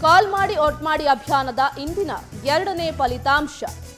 ಕಾಲ್ ಮಾಡಿ ಓಟ್ ಮಾಡಿ ಅಭಿಯಾನದ ಇಂದಿನ ಎರಡನೇ ಫಲಿತಾಂಶ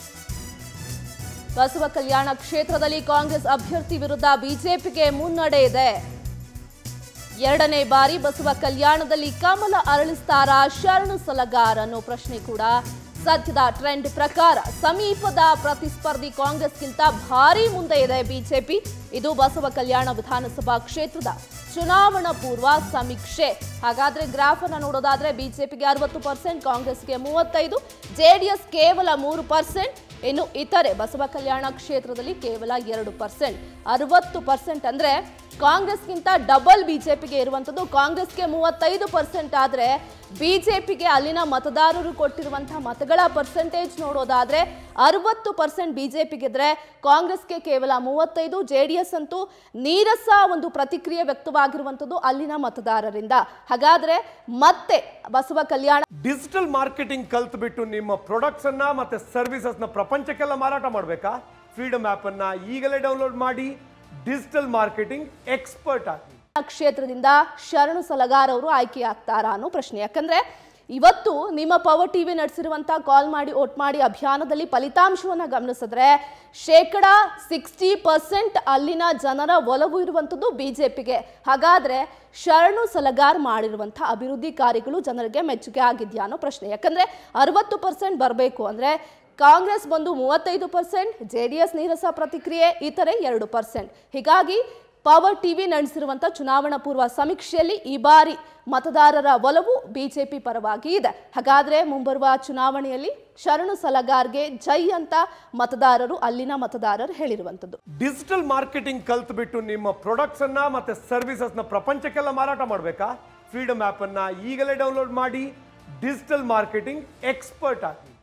ಬಸವ ಕಲ್ಯಾಣ ಕ್ಷೇತ್ರದಲ್ಲಿ ಕಾಂಗ್ರೆಸ್ ಅಭ್ಯರ್ಥಿ ವಿರುದ್ಧ ಬಿಜೆಪಿಗೆ ಮುನ್ನಡೆ ಇದೆ ಎರಡನೇ ಬಾರಿ ಬಸವ ಕಲ್ಯಾಣದಲ್ಲಿ ಕಮಲ ಅರಳಿಸ್ತಾರ ಶರಣು ಸಲಗಾರ್ ಅನ್ನೋ ಪ್ರಶ್ನೆ ಕೂಡ ಸದ್ಯದ ಟ್ರೆಂಡ್ ಪ್ರಕಾರ ಸಮೀಪದ ಪ್ರತಿಸ್ಪರ್ಧಿ ಕಾಂಗ್ರೆಸ್ಗಿಂತ ಭಾರಿ ಮುಂದೆ ಇದೆ ಬಿಜೆಪಿ ಇದು ಬಸವ ಕಲ್ಯಾಣ ವಿಧಾನಸಭಾ ಕ್ಷೇತ್ರದ ಚುನಾವಣಾ ಪೂರ್ವ ಸಮೀಕ್ಷೆ ಹಾಗಾದ್ರೆ ಗ್ರಾಫ್ ಅನ್ನ ನೋಡೋದಾದ್ರೆ ಬಿಜೆಪಿಗೆ ಅರವತ್ತು ಪರ್ಸೆಂಟ್ ಕಾಂಗ್ರೆಸ್ಗೆ ಮೂವತ್ತೈದು ಜೆಡಿಎಸ್ ಕೇವಲ ಮೂರು ಪರ್ಸೆಂಟ್ ಇನ್ನು ಇತರೆ ಬಸವ ಕಲ್ಯಾಣ ಕ್ಷೇತ್ರದಲ್ಲಿ ಕೇವಲ ಎರಡು ಪರ್ಸೆಂಟ್ ಅರವತ್ತು ಪರ್ಸೆಂಟ್ ಅಂದ್ರೆ ಕಾಂಗ್ರೆಸ್ಗಿಂತ ಡಬಲ್ ಬಿಜೆಪಿಗೆ ಇರುವಂಥದ್ದು ಕಾಂಗ್ರೆಸ್ಗೆ ಮೂವತ್ತೈದು ಪರ್ಸೆಂಟ್ ಆದ್ರೆ ಬಿಜೆಪಿಗೆ ಅಲ್ಲಿನ ಮತದಾರರು ಕೊಟ್ಟಿರುವಂತಹ ಮತಗಳ ಪರ್ಸೆಂಟೇಜ್ ನೋಡೋದಾದ್ರೆ ಅರವತ್ತು ಪರ್ಸೆಂಟ್ ಬಿಜೆಪಿಗಿದ್ರೆ ಕಾಂಗ್ರೆಸ್ಗೆ ಕೇವಲ ಮೂವತ್ತೈದು ಜೆಡಿಎಸ್ ಅಂತೂ ನೀರಸ ಒಂದು ಪ್ರತಿಕ್ರಿಯೆ ವ್ಯಕ್ತವಾಗಿರುವಂಥದ್ದು ಅಲ್ಲಿನ ಮತದಾರರಿಂದ ಹಾಗಾದ್ರೆ ಮತ್ತೆ ಬಸವ ಕಲ್ಯಾಣ ಡಿಜಿಟಲ್ ಮಾರ್ಕೆಟಿಂಗ್ ಕಲ್ತ್ಬಿಟ್ಟು ನಿಮ್ಮ ಪ್ರಾಡಕ್ಟ್ಸ್ ಅನ್ನ ಮತ್ತೆ ಸರ್ವಿಸಸ್ ನ ಪ್ರಪಂಚಕ್ಕೆಲ್ಲ ಮಾರಾಟ ಮಾಡಬೇಕಾ ಫ್ರೀಡಮ್ ಆಪ್ ಅನ್ನ ಈಗಲೇ ಡೌನ್ಲೋಡ್ ಮಾಡಿ ಡಿಜಿಟಲ್ ಮಾರ್ಕೆಟಿಂಗ್ ಎಕ್ಸ್ಪರ್ಟ್ ಆಗಿ ಕ್ಷೇತ್ರದಿಂದ ಶರಣು ಸಲಗಾರ್ ಅವರು ಆಯ್ಕೆಯಾಗ್ತಾರಾ ಅನ್ನೋ ಪ್ರಶ್ನೆ ಯಾಕಂದ್ರೆ ಇವತ್ತು ನಿಮ್ಮ ಪವರ್ ಟಿವಿ ನಡೆಸಿರುವಂತ ಕಾಲ್ ಮಾಡಿ ಓಟ್ ಮಾಡಿ ಅಭಿಯಾನದಲ್ಲಿ ಫಲಿತಾಂಶವನ್ನ ಗಮನಿಸಿದ್ರೆ ಶೇಕಡ ಸಿಕ್ಸ್ಟಿ ಪರ್ಸೆಂಟ್ ಅಲ್ಲಿನ ಜನರ ಒಲವು ಇರುವಂಥದ್ದು ಬಿಜೆಪಿಗೆ ಹಾಗಾದ್ರೆ ಶರಣು ಸಲಗಾರ್ ಮಾಡಿರುವಂಥ ಅಭಿವೃದ್ಧಿ ಕಾರ್ಯಗಳು ಜನರಿಗೆ ಮೆಚ್ಚುಗೆ ಆಗಿದೆಯಾ ಅನ್ನೋ ಪ್ರಶ್ನೆ ಯಾಕಂದ್ರೆ ಅರವತ್ತು ಪರ್ಸೆಂಟ್ ಬರಬೇಕು ಅಂದ್ರೆ ಕಾಂಗ್ರೆಸ್ ಬಂದು ಮೂವತ್ತೈದು ಪರ್ಸೆಂಟ್ ಜೆ ಡಿ ಎಸ್ ನೀರಸ ಪ್ರತಿಕ್ರಿಯೆ ಇತರೆ ಎರಡು ಪರ್ಸೆಂಟ್ ಹೀಗಾಗಿ ಪವರ್ ಟಿವಿ ನಡೆಸಿರುವಂಥ ಚುನಾವಣಾ ಪೂರ್ವ ಸಮೀಕ್ಷೆಯಲ್ಲಿ ಈ ಬಾರಿ ಮತದಾರರ ಒಲವು ಬಿಜೆಪಿ ಪರವಾಗಿ ಇದೆ ಹಾಗಾದ್ರೆ ಮುಂಬರುವ ಚುನಾವಣೆಯಲ್ಲಿ ಶರಣು ಸಲಗಾರ್ಗೆ ಜೈ ಅಂತ ಮತದಾರರು ಅಲ್ಲಿನ ಮತದಾರರು ಹೇಳಿರುವಂಥದ್ದು ಡಿಜಿಟಲ್ ಮಾರ್ಕೆಟಿಂಗ್ ಕಲ್ತ್ಬಿಟ್ಟು ನಿಮ್ಮ ಪ್ರಾಡಕ್ಟ್ಸ್ ಅನ್ನ ಮತ್ತೆ ಸರ್ವಿಸಸ್ ನ ಪ್ರಪಂಚಕ್ಕೆಲ್ಲ ಮಾರಾಟ ಮಾಡಬೇಕಾ ಫ್ರೀಡಮ್ ಆಪ್ ಅನ್ನ ಈಗಲೇ ಡೌನ್ಲೋಡ್ ಮಾಡಿ ಡಿಜಿಟಲ್ ಮಾರ್ಕೆಟಿಂಗ್ ಎಕ್ಸ್ಪರ್ಟ್ ಆಗಿ